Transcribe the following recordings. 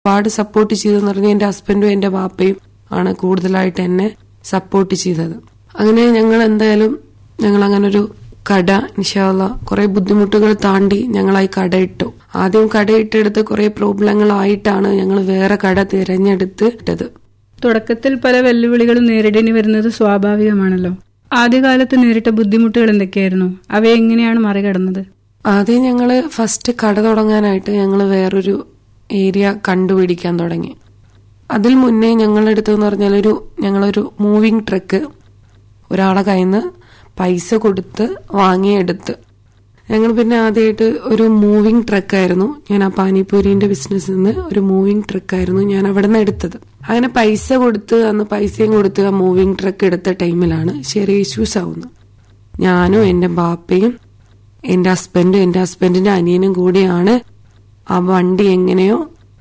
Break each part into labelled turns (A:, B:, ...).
A: ഒരുപാട് സപ്പോർട്ട് ചെയ്തെന്ന് പറഞ്ഞാൽ എന്റെ ഹസ്ബൻഡും എന്റെ ബാപ്പയും ആണ് കൂടുതലായിട്ട് എന്നെ സപ്പോർട്ട് ചെയ്തത് അങ്ങനെ ഞങ്ങൾ എന്തായാലും ഞങ്ങൾ അങ്ങനെ ഒരു കട ഇൻഷാല്ല കുറെ ബുദ്ധിമുട്ടുകൾ താണ്ടി ഞങ്ങളായി കട ഇട്ടു ആദ്യം കട ഇട്ടെടുത്ത് കുറെ പ്രോബ്ലങ്ങളായിട്ടാണ് ഞങ്ങൾ വേറെ കട തിരഞ്ഞെടുത്ത് ഇട്ടത്
B: തുടക്കത്തിൽ പല വെല്ലുവിളികളും നേരിടേണ്ടി വരുന്നത് സ്വാഭാവികമാണല്ലോ ആദ്യകാലത്ത് നേരിട്ട ബുദ്ധിമുട്ടുകൾ എന്തൊക്കെയായിരുന്നു അവയെ എങ്ങനെയാണ് മറികടന്നത്
A: ആദ്യം ഞങ്ങള് ഫസ്റ്റ് കട തുടങ്ങാനായിട്ട് ഞങ്ങൾ വേറൊരു ഏരിയ കണ്ടുപിടിക്കാൻ തുടങ്ങി അതിൽ മുന്നേ ഞങ്ങളെടുത്തെന്ന് പറഞ്ഞാൽ ഒരു ഞങ്ങളൊരു മൂവിങ് ട്രക്ക് ഒരാളെ കയ്യിൽ നിന്ന് പൈസ കൊടുത്ത് വാങ്ങിയെടുത്ത് ഞങ്ങൾ പിന്നെ ആദ്യമായിട്ട് ഒരു മൂവിങ് ട്രക്കായിരുന്നു ഞാൻ ആ പാനിപൂരിന്റെ ബിസിനസ്സിൽ നിന്ന് ഒരു മൂവിങ് ട്രക്കായിരുന്നു ഞാൻ അവിടെ നിന്ന് എടുത്തത് അങ്ങനെ പൈസ കൊടുത്ത് അന്ന് പൈസയും കൊടുത്ത് ആ മൂവിങ് ട്രക്ക് എടുത്ത ടൈമിലാണ് ചെറിയ ഇഷ്യൂസ് ആവുന്നത് ഞാനും എന്റെ ബാപ്പയും എന്റെ ഹസ്ബൻഡും എന്റെ ഹസ്ബൻഡിന്റെ അനിയനും കൂടിയാണ് ആ വണ്ടി എങ്ങനെയോ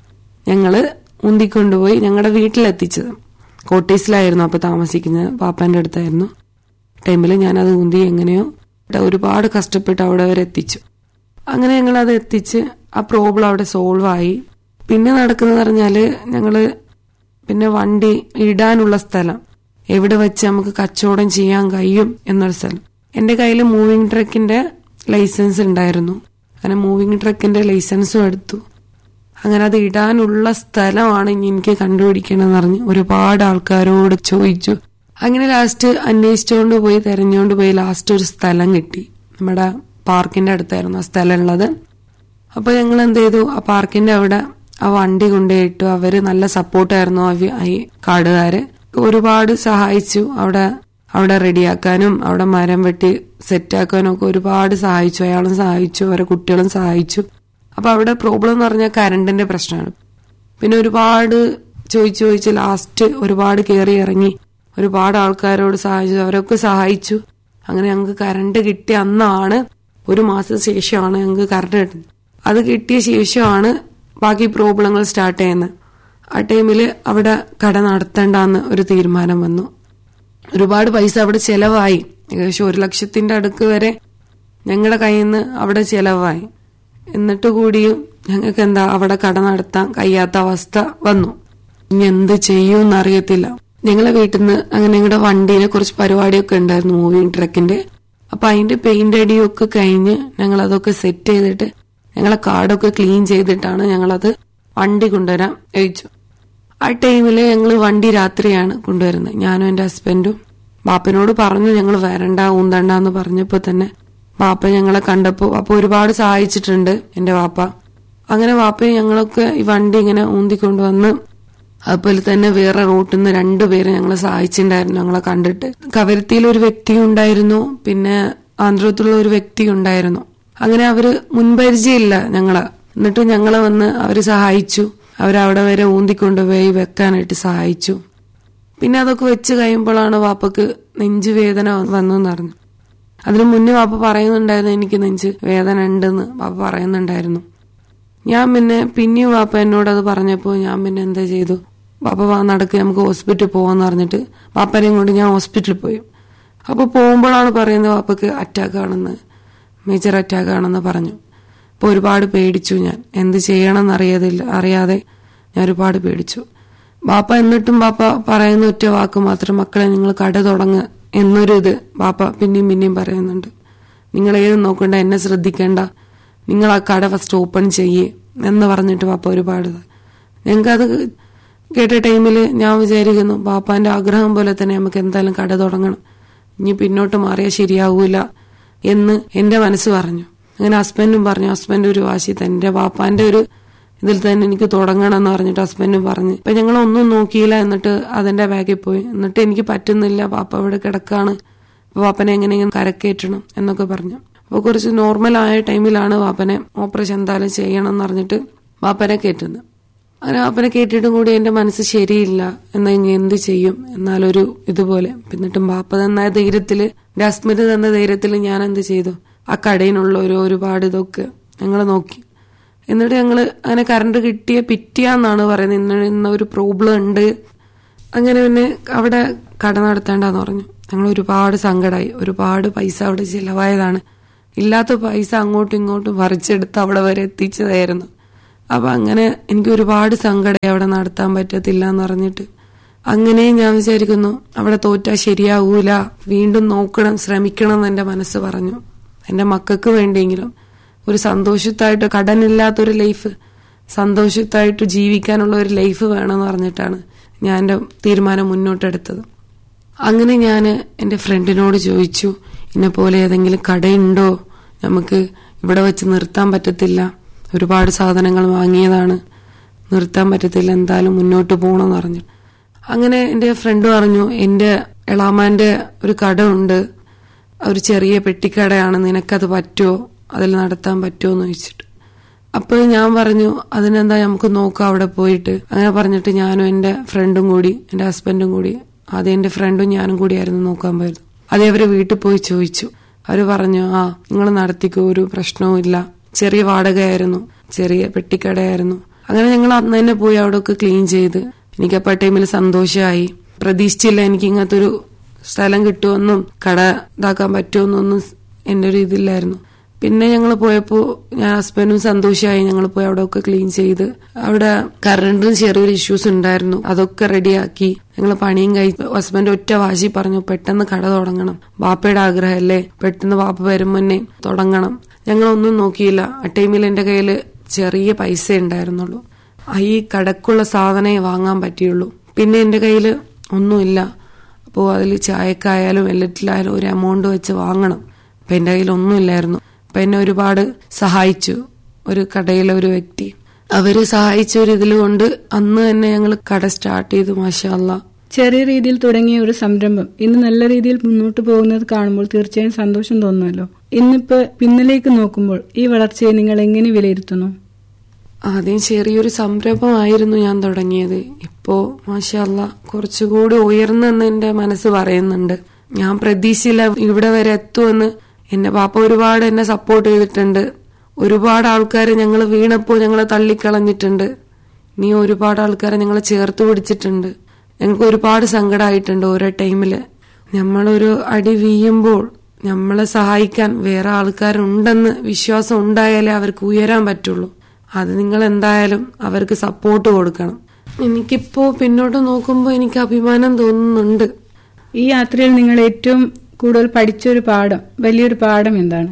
A: ഞങ്ങള് ഉന്തിക്കൊണ്ടുപോയി ഞങ്ങളുടെ വീട്ടിലെത്തിച്ചത് കോട്ടേഴ്സിലായിരുന്നു അപ്പൊ താമസിക്കുന്നത് പാപ്പാന്റെ അടുത്തായിരുന്നു ടൈമിൽ ഞാനത് ഉന്തി എങ്ങനെയോ ഒരുപാട് കഷ്ടപ്പെട്ട് അവിടെ വരെ എത്തിച്ചു അങ്ങനെ ഞങ്ങൾ അത് എത്തിച്ച് ആ പ്രോബ്ലം അവിടെ സോൾവ് ആയി പിന്നെ നടക്കുന്നത് പറഞ്ഞാല് ഞങ്ങള് പിന്നെ വണ്ടി ഇടാനുള്ള സ്ഥലം എവിടെ വെച്ച് നമുക്ക് കച്ചവടം ചെയ്യാൻ കഴിയും എന്നൊരു സ്ഥലം എന്റെ കയ്യിൽ മൂവിംഗ് ട്രക്കിന്റെ ലൈസൻസ് ഉണ്ടായിരുന്നു അങ്ങനെ മൂവിംഗ് ട്രക്കിന്റെ ലൈസൻസും എടുത്തു അങ്ങനെ അത് ഇടാനുള്ള സ്ഥലമാണ് ഇനി എനിക്ക് കണ്ടുപിടിക്കണമെന്ന് പറഞ്ഞ് ഒരുപാട് ആൾക്കാരോട് ചോദിച്ചു അങ്ങനെ ലാസ്റ്റ് അന്വേഷിച്ചുകൊണ്ട് പോയി തെരഞ്ഞുകൊണ്ട് പോയി ലാസ്റ്റ് ഒരു സ്ഥലം കിട്ടി നമ്മുടെ പാർക്കിന്റെ അടുത്തായിരുന്നു ആ സ്ഥലം ഉള്ളത് അപ്പൊ ഞങ്ങൾ എന്ത് ചെയ്തു ആ പാർക്കിന്റെ അവിടെ ആ വണ്ടി കൊണ്ടുപോയിട്ടു അവര് നല്ല സപ്പോർട്ടായിരുന്നു ഈ കാടുകാര് ഒരുപാട് സഹായിച്ചു അവിടെ അവിടെ റെഡിയാക്കാനും അവിടെ മരം വെട്ടി സെറ്റാക്കാനും ഒക്കെ ഒരുപാട് സഹായിച്ചു അയാളും സഹായിച്ചു അവരെ കുട്ടികളും സഹായിച്ചു അപ്പൊ അവിടെ പ്രോബ്ലം എന്ന് പറഞ്ഞാൽ കറണ്ടിന്റെ പ്രശ്നമാണ് പിന്നെ ഒരുപാട് ചോദിച്ചു ചോദിച്ച് ലാസ്റ്റ് ഒരുപാട് കയറി ഇറങ്ങി ഒരുപാട് ആൾക്കാരോട് സഹായിച്ചു അവരൊക്കെ സഹായിച്ചു അങ്ങനെ ഞങ്ങൾക്ക് കറണ്ട് കിട്ടിയ അന്നാണ് ഒരു മാസത്തിന് ശേഷമാണ് ഞങ്ങൾക്ക് കറണ്ട് കിട്ടുന്നത് അത് കിട്ടിയ ശേഷമാണ് ബാക്കി പ്രോബ്ലങ്ങൾ സ്റ്റാർട്ട് ചെയ്യുന്നത് ആ ടൈമിൽ അവിടെ കട നടത്തേണ്ടെന്ന് ഒരു തീരുമാനം വന്നു ഒരുപാട് പൈസ അവിടെ ചെലവായി ഏകദേശം ഒരു ലക്ഷത്തിന്റെ അടുക്ക് വരെ ഞങ്ങളുടെ കയ്യിൽ നിന്ന് അവിടെ ചെലവായി എന്നിട്ട് കൂടിയും ഞങ്ങൾക്ക് എന്താ അവിടെ കട നടത്താൻ കഴിയാത്ത അവസ്ഥ വന്നു ഇനി എന്ത് ചെയ്യുമെന്ന് അറിയത്തില്ല ഞങ്ങളെ വീട്ടിൽ നിന്ന് അങ്ങനെ ഞങ്ങളുടെ വണ്ടിയിലെ കുറച്ച് പരിപാടിയൊക്കെ ഉണ്ടായിരുന്നു മൂവിങ് ട്രക്കിന്റെ അപ്പൊ അതിന്റെ പെയിന്റ് അടിയൊക്കെ കഴിഞ്ഞ് ഞങ്ങൾ അതൊക്കെ സെറ്റ് ചെയ്തിട്ട് ഞങ്ങളെ കാർഡൊക്കെ ക്ലീൻ ചെയ്തിട്ടാണ് ഞങ്ങളത് വണ്ടി കൊണ്ടുവരാൻ കഴിച്ചു ആ ടൈമില് ഞങ്ങൾ വണ്ടി രാത്രിയാണ് കൊണ്ടുവരുന്നത് ഞാനും എന്റെ ഹസ്ബൻഡും ബാപ്പനോട് പറഞ്ഞു ഞങ്ങൾ വരണ്ട ഊന്തണ്ട എന്ന് പറഞ്ഞപ്പോ തന്നെ ബാപ്പ ഞങ്ങളെ കണ്ടപ്പോ അപ്പൊ ഒരുപാട് സഹായിച്ചിട്ടുണ്ട് എന്റെ വാപ്പ അങ്ങനെ വാപ്പയും ഞങ്ങളൊക്കെ ഈ വണ്ടി ഇങ്ങനെ ഊന്തിക്കൊണ്ടുവന്ന് അതുപോലെ തന്നെ വേറെ റൂട്ടിൽ നിന്ന് രണ്ടുപേരെ ഞങ്ങളെ സഹായിച്ചിട്ടുണ്ടായിരുന്നു ഞങ്ങളെ കണ്ടിട്ട് കവരത്തിയിൽ ഒരു വ്യക്തി ഉണ്ടായിരുന്നു പിന്നെ ആന്ധ്രത്തിലുള്ള ഒരു വ്യക്തി ഉണ്ടായിരുന്നു അങ്ങനെ അവര് മുൻപരിചയമില്ല ഞങ്ങളെ എന്നിട്ട് ഞങ്ങളെ വന്ന് അവര് സഹായിച്ചു അവരവിടെ വരെ ഊന്തിക്കൊണ്ടുപോയി വെക്കാനായിട്ട് സഹായിച്ചു പിന്നെ അതൊക്കെ വെച്ച് കഴിയുമ്പോഴാണ് വാപ്പക്ക് നെഞ്ചുവേദന വന്നെന്ന് പറഞ്ഞു അതിനു മുന്നേ വാപ്പ പറയുന്നുണ്ടായിരുന്നു എനിക്ക് നെഞ്ച് വേദന ഉണ്ടെന്ന് വാപ്പ പറയുന്നുണ്ടായിരുന്നു ഞാൻ പിന്നെ പിന്നെയും വാപ്പ എന്നോട് അത് പറഞ്ഞപ്പോൾ ഞാൻ പിന്നെ എന്താ ചെയ്തു വാപ്പ വാ നടക്ക് നമുക്ക് ഹോസ്പിറ്റലിൽ പോവാന്ന് പറഞ്ഞിട്ട് വാപ്പനെയും കൊണ്ട് ഞാൻ ഹോസ്പിറ്റലിൽ പോയി അപ്പൊ പോകുമ്പോഴാണ് പറയുന്നത് വാപ്പക്ക് അറ്റാക്ക് ആണെന്ന് മേജർ അറ്റാക്ക് ആണെന്ന് പറഞ്ഞു അപ്പൊ ഒരുപാട് പേടിച്ചു ഞാൻ എന്ത് ചെയ്യണമെന്ന് അറിയാതില്ല അറിയാതെ ഞാൻ ഒരുപാട് പേടിച്ചു ബാപ്പ എന്നിട്ടും ബാപ്പ പറയുന്ന ഒറ്റ വാക്ക് മാത്രം മക്കളെ നിങ്ങൾ കട തുടങ്ങ് എന്നൊരു ഇത് ബാപ്പ പിന്നെയും പിന്നെയും പറയുന്നുണ്ട് നിങ്ങൾ ഏത് നോക്കണ്ട എന്നെ ശ്രദ്ധിക്കേണ്ട നിങ്ങൾ ആ കട ഫസ്റ്റ് ഓപ്പൺ ചെയ്യേ എന്ന് പറഞ്ഞിട്ട് ബാപ്പ ഒരുപാട് ഞങ്ങൾക്കത് കേട്ട ടൈമിൽ ഞാൻ വിചാരിക്കുന്നു ബാപ്പാന്റെ ആഗ്രഹം പോലെ തന്നെ നമുക്ക് എന്തായാലും കട തുടങ്ങണം ഇനി പിന്നോട്ട് മാറിയാൽ ശരിയാവൂല എന്ന് എന്റെ മനസ്സ് പറഞ്ഞു അങ്ങനെ ഹസ്ബൻഡും പറഞ്ഞു ഹസ്ബൻഡ് ഒരു വാശി തന്നെ ബാപ്പാന്റെ ഒരു ഇതിൽ തന്നെ എനിക്ക് തുടങ്ങണം എന്ന് പറഞ്ഞിട്ട് ഹസ്ബൻഡും പറഞ്ഞു ഇപ്പൊ ഞങ്ങൾ ഒന്നും നോക്കിയില്ല എന്നിട്ട് അതിന്റെ ബാഗിൽ പോയി എന്നിട്ട് എനിക്ക് പറ്റുന്നില്ല പാപ്പ ഇവിടെ കിടക്കാണ് അപ്പൊ പാപ്പനെ എങ്ങനെയെങ്കിലും കരക്കേറ്റണം എന്നൊക്കെ പറഞ്ഞു അപ്പൊ കുറച്ച് നോർമൽ ആയ ടൈമിലാണ് പാപ്പനെ ഓപ്പറേഷൻ എന്തായാലും ചെയ്യണം എന്ന് പറഞ്ഞിട്ട് പാപ്പനെ കയറ്റുന്നത് അങ്ങനെ പാപ്പനെ കേട്ടിട്ടും കൂടി എന്റെ മനസ്സ് ശരിയില്ല എന്നാ ഇനി എന്ത് ചെയ്യും എന്നാലൊരു ഇതുപോലെ എന്നിട്ടും പാപ്പ തന്ന ധൈര്യത്തില് എന്റെ ഹസ്ബൻഡ് തന്ന ധൈര്യത്തിൽ ഞാൻ എന്ത് ചെയ്തു ആ കടയിനുള്ള ഒരു ഒരുപാട് ഇതൊക്കെ ഞങ്ങൾ നോക്കി എന്നിട്ട് ഞങ്ങള് അങ്ങനെ കറണ്ട് കിട്ടിയ പിറ്റിയാന്നാണ് പറയുന്നത് ഇന്ന ഇന്ന ഒരു പ്രോബ്ലം ഉണ്ട് അങ്ങനെ പിന്നെ അവിടെ കട നടത്തേണ്ടെന്ന് പറഞ്ഞു ഞങ്ങൾ ഒരുപാട് സങ്കടമായി ഒരുപാട് പൈസ അവിടെ ചിലവായതാണ് ഇല്ലാത്ത പൈസ അങ്ങോട്ടും ഇങ്ങോട്ടും പറിച്ചെടുത്ത് അവിടെ വരെ എത്തിച്ചതായിരുന്നു അപ്പൊ അങ്ങനെ എനിക്ക് ഒരുപാട് സങ്കടം അവിടെ നടത്താൻ പറ്റത്തില്ല എന്ന് പറഞ്ഞിട്ട് അങ്ങനെ ഞാൻ വിചാരിക്കുന്നു അവിടെ തോറ്റാ ശരിയാവൂല വീണ്ടും നോക്കണം ശ്രമിക്കണം എന്ന് എന്റെ മനസ്സ് പറഞ്ഞു എന്റെ മക്കൾക്ക് വേണ്ടിയെങ്കിലും ഒരു സന്തോഷത്തായിട്ട് കടനില്ലാത്തൊരു ലൈഫ് സന്തോഷത്തായിട്ട് ജീവിക്കാനുള്ള ഒരു ലൈഫ് വേണമെന്ന് പറഞ്ഞിട്ടാണ് ഞാൻ എന്റെ തീരുമാനം മുന്നോട്ടെടുത്തത് അങ്ങനെ ഞാൻ എൻ്റെ ഫ്രണ്ടിനോട് ചോദിച്ചു എന്നെ പോലെ ഏതെങ്കിലും കടയുണ്ടോ നമുക്ക് ഇവിടെ വെച്ച് നിർത്താൻ പറ്റത്തില്ല ഒരുപാട് സാധനങ്ങൾ വാങ്ങിയതാണ് നിർത്താൻ പറ്റത്തില്ല എന്തായാലും മുന്നോട്ട് പോകണമെന്ന് പറഞ്ഞു അങ്ങനെ എൻ്റെ ഫ്രണ്ട് പറഞ്ഞു എൻ്റെ എളാമാന്റെ ഒരു കട ഉണ്ട് ഒരു ചെറിയ പെട്ടിക്കടയാണ് നിനക്കത് പറ്റുമോ അതിൽ നടത്താൻ പറ്റുമോ എന്ന് ചോദിച്ചിട്ട് അപ്പോൾ ഞാൻ പറഞ്ഞു അതിനെന്താ നമുക്ക് നോക്കാം അവിടെ പോയിട്ട് അങ്ങനെ പറഞ്ഞിട്ട് ഞാനും എൻ്റെ ഫ്രണ്ടും കൂടി എൻ്റെ ഹസ്ബൻഡും കൂടി ആദ്യം എൻ്റെ ഫ്രണ്ടും ഞാനും കൂടിയായിരുന്നു നോക്കാൻ പോയത് അതേ അവര് വീട്ടിൽ പോയി ചോദിച്ചു അവര് പറഞ്ഞു ആ നിങ്ങൾ നടത്തിക്കോ ഒരു പ്രശ്നവും ഇല്ല ചെറിയ വാടകയായിരുന്നു ചെറിയ പെട്ടിക്കടയായിരുന്നു അങ്ങനെ ഞങ്ങൾ അന്ന് തന്നെ പോയി അവിടെ ഒക്കെ ക്ലീൻ ചെയ്ത് എനിക്ക് അപ്പോൾ ടൈമിൽ സന്തോഷമായി പ്രതീക്ഷിച്ചില്ല എനിക്ക് ഇങ്ങനത്തെ ഒരു സ്ഥലം കിട്ടുമെന്നും കട ഇതാക്കാൻ പറ്റുമെന്നൊന്നും എൻ്റെ ഒരു ഇതില്ലായിരുന്നു പിന്നെ ഞങ്ങൾ പോയപ്പോൾ ഞാൻ ഹസ്ബൻഡും സന്തോഷമായി ഞങ്ങൾ പോയി അവിടെ ഒക്കെ ക്ലീൻ ചെയ്ത് അവിടെ കറണ്ടിന് ചെറിയൊരു ഇഷ്യൂസ് ഉണ്ടായിരുന്നു അതൊക്കെ റെഡിയാക്കി ഞങ്ങൾ പണിയും കഴി ഹസ്ബൻഡ് ഒറ്റ വാശി പറഞ്ഞു പെട്ടെന്ന് കട തുടങ്ങണം ബാപ്പയുടെ ആഗ്രഹമല്ലേ പെട്ടെന്ന് ബാപ്പ വരും മുന്നേ തുടങ്ങണം ഞങ്ങളൊന്നും നോക്കിയില്ല ആ ടൈമിൽ എന്റെ കയ്യിൽ ചെറിയ പൈസ ഉണ്ടായിരുന്നുള്ളൂ ഈ കടക്കുള്ള സാധനമേ വാങ്ങാൻ പറ്റിയുള്ളൂ പിന്നെ എന്റെ കയ്യിൽ ഒന്നുമില്ല അപ്പോൾ അതിൽ ചായക്കായാലും എല്ലാറ്റിലായാലും ഒരു എമൗണ്ട് വെച്ച് വാങ്ങണം അപ്പൊ എന്റെ കയ്യിൽ ഒന്നുമില്ലായിരുന്നു അപ്പൊ എന്നെ ഒരുപാട് സഹായിച്ചു ഒരു കടയിലെ ഒരു വ്യക്തി അവര് സഹായിച്ച ഒരു ഇതിൽ കൊണ്ട് അന്ന് തന്നെ ഞങ്ങൾ കട സ്റ്റാർട്ട് ചെയ്തു മാഷാല്ല
B: ചെറിയ രീതിയിൽ തുടങ്ങിയ ഒരു സംരംഭം ഇന്ന് നല്ല രീതിയിൽ മുന്നോട്ട് പോകുന്നത് കാണുമ്പോൾ തീർച്ചയായും സന്തോഷം തോന്നുമല്ലോ ഇന്നിപ്പോ പിന്നിലേക്ക് നോക്കുമ്പോൾ ഈ വളർച്ചയെ നിങ്ങൾ എങ്ങനെ വിലയിരുത്തുന്നു
A: ആദ്യം ചെറിയൊരു സംരംഭമായിരുന്നു ഞാൻ തുടങ്ങിയത് ഇപ്പോ മാഷല്ല കുറച്ചുകൂടി ഉയർന്നെന്ന് എന്റെ മനസ്സ് പറയുന്നുണ്ട് ഞാൻ പ്രതീക്ഷയില്ല ഇവിടെ വരെ എത്തുമെന്ന് എന്റെ പാപ്പ ഒരുപാട് എന്നെ സപ്പോർട്ട് ചെയ്തിട്ടുണ്ട് ഒരുപാട് ആൾക്കാർ ഞങ്ങൾ വീണപ്പോൾ ഞങ്ങളെ തള്ളിക്കളഞ്ഞിട്ടുണ്ട് നീ ഒരുപാട് ആൾക്കാരെ ഞങ്ങളെ ചേർത്ത് പിടിച്ചിട്ടുണ്ട് ഞങ്ങൾക്ക് ഒരുപാട് സങ്കടമായിട്ടുണ്ട് ഓരോ ടൈമില് നമ്മളൊരു അടി വീഴുമ്പോൾ നമ്മളെ സഹായിക്കാൻ വേറെ ആൾക്കാരുണ്ടെന്ന് വിശ്വാസം ഉണ്ടായാലേ അവർക്ക് ഉയരാൻ പറ്റുള്ളൂ അത് നിങ്ങൾ എന്തായാലും അവർക്ക് സപ്പോർട്ട് കൊടുക്കണം എനിക്കിപ്പോ പിന്നോട്ട് നോക്കുമ്പോൾ എനിക്ക് അഭിമാനം തോന്നുന്നുണ്ട്
B: ഈ യാത്രയിൽ നിങ്ങൾ ഏറ്റവും കൂടുതൽ പഠിച്ച ഒരു പാഠം വലിയൊരു പാഠം എന്താണ്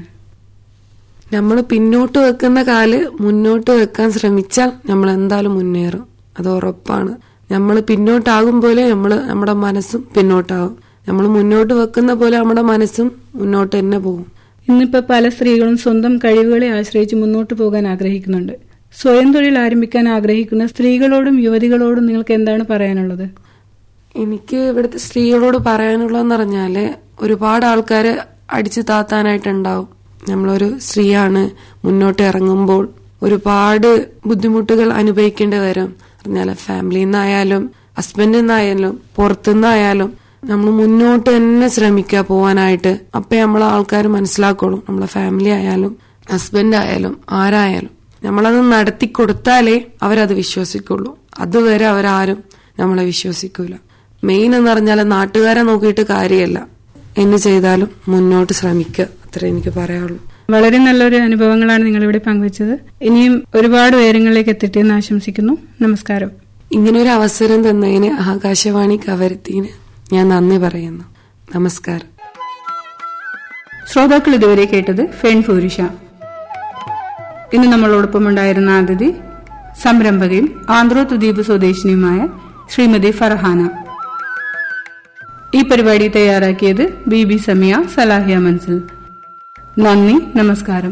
A: നമ്മൾ പിന്നോട്ട് വെക്കുന്ന കാല് മുന്നോട്ട് വെക്കാൻ ശ്രമിച്ചാൽ നമ്മൾ എന്തായാലും മുന്നേറും അത് ഉറപ്പാണ് നമ്മൾ പിന്നോട്ടാകും പോലെ നമ്മൾ നമ്മുടെ മനസ്സും പിന്നോട്ടാകും നമ്മൾ മുന്നോട്ട് വെക്കുന്ന പോലെ നമ്മുടെ മനസ്സും മുന്നോട്ട് തന്നെ പോകും
B: ഇന്നിപ്പോ പല സ്ത്രീകളും സ്വന്തം കഴിവുകളെ ആശ്രയിച്ച് മുന്നോട്ട് പോകാൻ ആഗ്രഹിക്കുന്നുണ്ട് സ്വയം തൊഴിൽ ആരംഭിക്കാൻ ആഗ്രഹിക്കുന്ന സ്ത്രീകളോടും യുവതികളോടും നിങ്ങൾക്ക് എന്താണ് പറയാനുള്ളത്
A: എനിക്ക് ഇവിടുത്തെ സ്ത്രീകളോട് പറയാനുള്ളതെന്ന് പറഞ്ഞാല് ഒരുപാട് ആൾക്കാര് അടിച്ചു താത്താനായിട്ടുണ്ടാവും നമ്മളൊരു സ്ത്രീയാണ് മുന്നോട്ട് ഇറങ്ങുമ്പോൾ ഒരുപാട് ബുദ്ധിമുട്ടുകൾ അനുഭവിക്കേണ്ടി വരും പറഞ്ഞാല് ഫാമിലിയിൽ നിന്നായാലും ഹസ്ബൻഡിൽ നിന്നായാലും പുറത്തുനിന്നായാലും നമ്മൾ മുന്നോട്ട് തന്നെ ശ്രമിക്കുക പോവാനായിട്ട് അപ്പൊ നമ്മളെ ആൾക്കാർ മനസ്സിലാക്കോളും നമ്മളെ ഫാമിലി ആയാലും ഹസ്ബൻഡ് ആയാലും ആരായാലും നമ്മളത് നടത്തി കൊടുത്താലേ അവരത് വിശ്വസിക്കുള്ളൂ അതുവരെ അവരാരും നമ്മളെ വിശ്വസിക്കൂല മെയിൻ എന്ന് പറഞ്ഞാൽ നാട്ടുകാരെ നോക്കിയിട്ട് കാര്യമല്ല എന്ന് ചെയ്താലും മുന്നോട്ട് ശ്രമിക്കുക അത്രേ എനിക്ക് പറയാനുള്ളൂ
B: വളരെ നല്ലൊരു അനുഭവങ്ങളാണ് നിങ്ങൾ ഇവിടെ പങ്കുവച്ചത് ഇനിയും ഒരുപാട് ഉയരങ്ങളിലേക്ക് എത്തട്ടെ എന്ന് ആശംസിക്കുന്നു നമസ്കാരം
A: ഇങ്ങനൊരു അവസരം തന്നതിന് ആകാശവാണി കവരത്തിന് ഞാൻ നന്ദി പറയുന്നു നമസ്കാരം
B: ശ്രോതാക്കൾ ഇതുവരെ കേട്ടത് ഫെൺ പൂരുഷ ഇന്ന് നമ്മളോടൊപ്പം ഉണ്ടായിരുന്ന അതിഥി സംരംഭകയും ആന്ധ്രോത്ത് ദ്വീപ് സ്വദേശിനിയുമായ ശ്രീമതി ഫർഹാന ഈ പരിപാടി തയ്യാറാക്കിയത് ബി ബി സമിയ സലാഹിയ മൻസിൽ നന്ദി നമസ്കാരം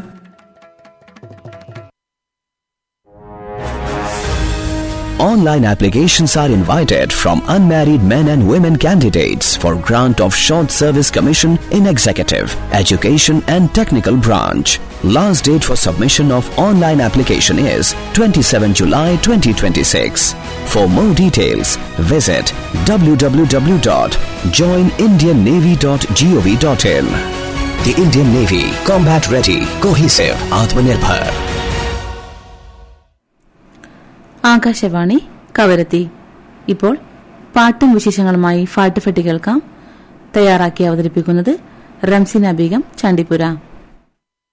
C: Online applications are invited from unmarried men and women candidates for grant of short service commission in executive, education and technical branch. Last date for submission of online application is 27 July 2026. For more details, visit www.joinindiannavy.gov.in. The Indian Navy, combat ready, cohesive, Atmanirbhar.
D: Akashvani Kavaratti ഇപ്പോൾ പാട്ടും വിശേഷങ്ങളുമായി ഫാട്ട് ഫെട്ടി കേൾക്കാം തയ്യാറാക്കി അവതരിപ്പിക്കുന്നത് റംസിന ബീഗം ചാണ്ടിപ്പുര